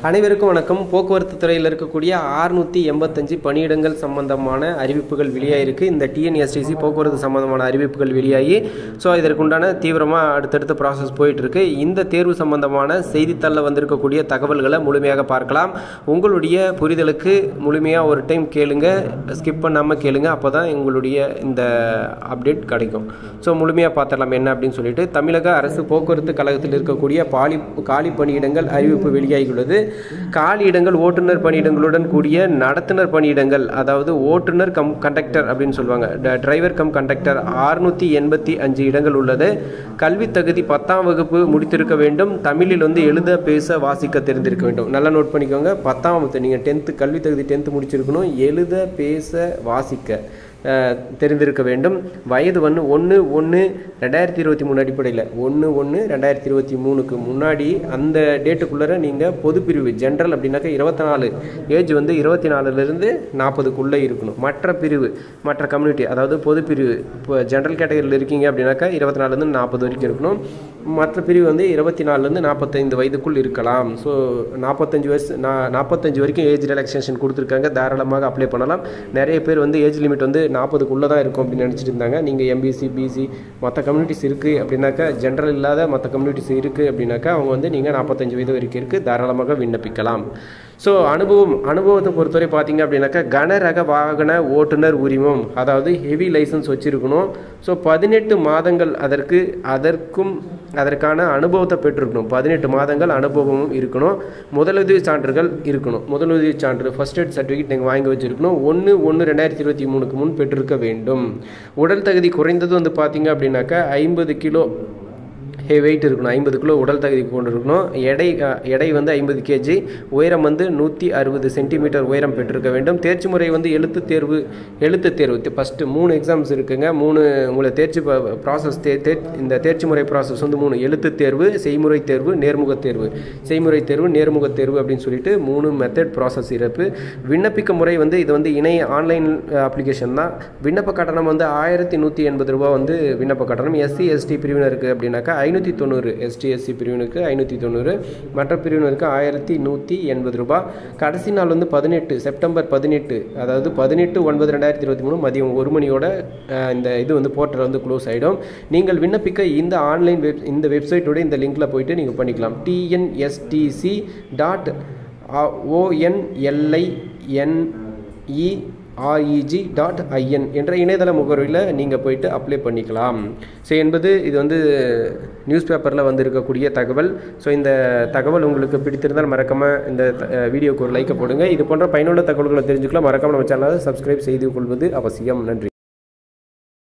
அனைவருக்கும் வணக்கம் போக்குவரத்து துறையில் இருக்கக்கூடிய ஆறுநூற்றி எண்பத்தஞ்சு பணியிடங்கள் சம்பந்தமான அறிவிப்புகள் வெளியாயிருக்கு இந்த டிஎன்எஸ்டிசி போக்குவரத்து சம்பந்தமான அறிவிப்புகள் வெளியாகி ஸோ இதற்குண்டான தீவிரமாக அடுத்தடுத்த ப்ராசஸ் போயிட்டு இருக்கு இந்த தேர்வு சம்பந்தமான செய்தித்தாளில் வந்திருக்கக்கூடிய தகவல்களை முழுமையாக பார்க்கலாம் உங்களுடைய புரிதலுக்கு முழுமையாக ஒரு டைம் கேளுங்க ஸ்கிப் பண்ணாமல் கேளுங்க அப்போ தான் உங்களுடைய இந்த அப்டேட் கிடைக்கும் ஸோ முழுமையாக பார்த்துடலாம் என்ன அப்படின்னு சொல்லிட்டு தமிழக அரசு போக்குவரத்து கழகத்தில் இருக்கக்கூடிய பாலி காலி பணியிடங்கள் அறிவிப்பு வெளியாகியுள்ளது காலி இடங்கள் ஓட்டுநர் பணியிடங்களுடன் கூடிய நடத்துனர் பணியிடங்கள் அதாவது ஓட்டுநர் கம் கண்டக்டர் அப்படின்னு சொல்லுவாங்க ட- டிரைவர் கம் கண்டக்டர் அறுநூற்றி எண்பத்தி அஞ்சு இடங்கள் உள்ளது கல்வி தகுதி பத்தாம் வகுப்பு முடித்திருக்க வேண்டும் தமிழில் வந்து எழுத பேச வாசிக்க தெரிந்திருக்க வேண்டும் நல்லா நோட் பண்ணிக்கோங்க பத்தாம் வகுப்பு நீங்கள் டென்த்து கல்வி தகுதி டென்த்து முடிச்சிருக்கணும் எழுத பேச வாசிக்க அஹ், தெரிந்திருக்க வேண்டும் வயது வந்து ஒன்று ஒன்று ரெண்டாயிரத்தி இருபத்தி மூணு அடிப்படையில் ஒன்று ஒன்று ரெண்டாயிரத்தி இருபத்தி மூணுக்கு முன்னாடி அந்த டேட்டுக்குள்ளே நீங்கள் பொதுப்பிரிவு ஜென்ரல் அப்படின்னாக்கா இருபத்தி நாலு ஏஜ் வந்து இருபத்தி நாலுலேருந்து நாற்பதுக்குள்ளே இருக்கணும் மற்ற பிரிவு மற்ற கம்யூனிட்டி அதாவது பொதுப்பிரிவு இப்போ ஜென்ரல் கேட்டகரியில் இருக்கீங்க அப்படின்னாக்கா இருபத்தி நாலுலேருந்து நாற்பது வரைக்கும் இருக்கணும் மற்ற பிரிவு வந்து இருபத்தி நாலுலேருந்து நாற்பத்தைந்து வயதுக்குள் இருக்கலாம் ஸோ நாற்பத்தஞ்சு வயசு நா நாற்பத்தஞ்சு வரைக்கும் ஏஜ் ரிலாக்ஸேஷன் கொடுத்துருக்காங்க தாராளமாக அப்ளை பண்ணலாம் நிறைய பேர் வந்து ஏஜ் லிமிட் வந்து நாற்பதுக்குள்ளே தான் இருக்கும் அப்படின்னு நினச்சிட்டு இருந்தாங்க நீங்கள் எம்பிசி பிசி மற்ற கம்யூனிட்டிஸ் இருக்குது அப்படின்னாக்கா ஜென்ரல் இல்லாத மற்ற கம்யூனிட்டிஸ் இருக்குது அப்படின்னாக்கா அவங்க வந்து நீங்கள் நாற்பத்தஞ்சு வயது வரைக்கும் இருக்குது தாராளமாக விண்ணப்பிக்கலாம் ஸோ அனுபவம் அனுபவத்தை பொறுத்தவரை பார்த்தீங்க அப்படின்னாக்கா கனரக வாகன ஓட்டுநர் உரிமம் அதாவது ஹெவி லைசன்ஸ் வச்சுருக்கணும் ஸோ பதினெட்டு மாதங்கள் அதற்கு அதற்கும் அதற்கான அனுபவத்தை பெற்றிருக்கணும் பதினெட்டு மாதங்கள் அனுபவமும் இருக்கணும் முதலுதவி சான்றுகள் இருக்கணும் முதலுதவி சான்று ஃபர்ஸ்ட் எய்ட் சர்டிஃபிகேட் நீங்கள் வாங்கி வச்சிருக்கணும் ஒன்று ஒன்று ரெண்டாயிரத்தி இருபத்தி மூணுக்கு முன் பெற்றிருக்க வேண்டும் உடல் தகுதி குறைந்தது வந்து பார்த்தீங்க அப்படின்னாக்கா ஐம்பது கிலோ ஹே வெயிட் இருக்கணும் ஐம்பது கிலோ உடல் தகுதி கொண்டு இருக்கணும் எடை அஹ், எடை வந்து ஐம்பது கேஜி உயரம் வந்து நூற்றி அறுபது சென்டிமீட்டர் உயரம் பெற்றிருக்க வேண்டும் தேர்ச்சி முறை வந்து எழுத்து தேர்வு எழுத்து தேர்வு ஃபஸ்ட்டு மூணு எக்ஸாம்ஸ் இருக்குங்க மூணு உங்களை தேர்ச்சி ப்ராசஸ் தே தே இந்த தேர்ச்சி முறை ப்ராசஸ் வந்து மூணு எழுத்து தேர்வு செய்முறை தேர்வு நேர்முக தேர்வு செய்முறை தேர்வு நேர்முக தேர்வு அப்படின்னு சொல்லிட்டு மூணு மெத்தட் ப்ராசஸ் இருக்கு விண்ணப்பிக்க முறை வந்து இது வந்து இணைய ஆன்லைன் அப்ளிகேஷன் தான் விண்ணப்ப கட்டணம் வந்து ஆயிரத்தி நூற்றி எண்பது ரூபா வந்து விண்ணப்ப கட்டணம் எஸ்சி எஸ்டி பிரிவினருக்கு அப்படின்னாக்கா ஐநூற்றி தொண்ணூறு எஸ்டி எஸ்சி பிரிவினருக்கு ஐநூற்றி தொண்ணூறு மற்ற பிரிவினருக்கு ஆயிரத்தி நூற்றி எண்பது ரூபா கடைசி நாள் வந்து பதினெட்டு செப்டம்பர் பதினெட்டு அதாவது பதினெட்டு ஒன்பது ரெண்டாயிரத்தி இருபத்தி மூணு மதியம் ஒரு மணியோட அஹ், இந்த இது வந்து போர்ட்டல் வந்து க்ளோஸ் ஆகிடும் நீங்கள் விண்ணப்பிக்க இந்த ஆன்லைன் வெப் இந்த வெப்சைட்டோட இந்த லிங்க்கில் போயிட்டு நீங்கள் பண்ணிக்கலாம் TNSTC dot O N L I N E R E G dot I N என்ற இணையதள முகவரியில் நீங்கள் போயிட்டு அப்ளை பண்ணிக்கலாம் ஸோ என்பது இது வந்து நியூஸ் பேப்பரில் வந்திருக்கக்கூடிய தகவல் ஸோ இந்த தகவல் உங்களுக்கு பிடித்திருந்தால் மறக்காமல் இந்த அஹ், வீடியோக்கு ஒரு லைக்கை போடுங்க இது போன்ற பயனுள்ள தகவல்களை தெரிஞ்சுக்கலாம் மறக்காம நம்ம சேனலை சப்ஸ்கிரைப் செய்து கொள்வது அவசியம் நன்றி